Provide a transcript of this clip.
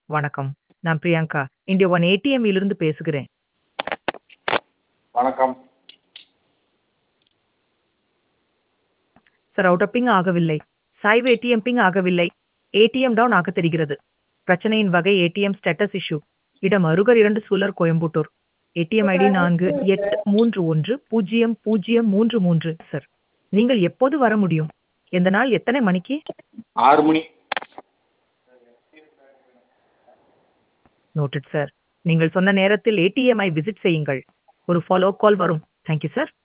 வணக்கம். நான் Priyanka. India one ATM இலிருந்து பேசுகிறேன். வணக்கம். சார் அவுட் ஆஃப் பிங் ஆகவில்லை. சாய்வு ஏடிஎம் பிங் ஆகவில்லை. ஏடிஎம் டவுன் ஆக தெரிகிறது. பிரச்சனையின் வகை ஏடிஎம் ஸ்டேட்டஸ் இஷ்யூ. இடம் அருகர் 2 Sulur Coimbatore. ATM ID 48310033 sir. நீங்கள் எப்போது வர முடியும்? எந்த நாள் எத்தனை மணிக்கு? 6 மணி. Noted sir. நீங்கள் சொன்ன நேரத்தில் ஏடிஎம் ஐ விசிட் செய்யுங்கள். ஒரு ஃபாலோ கால் வரும். Thank you sir.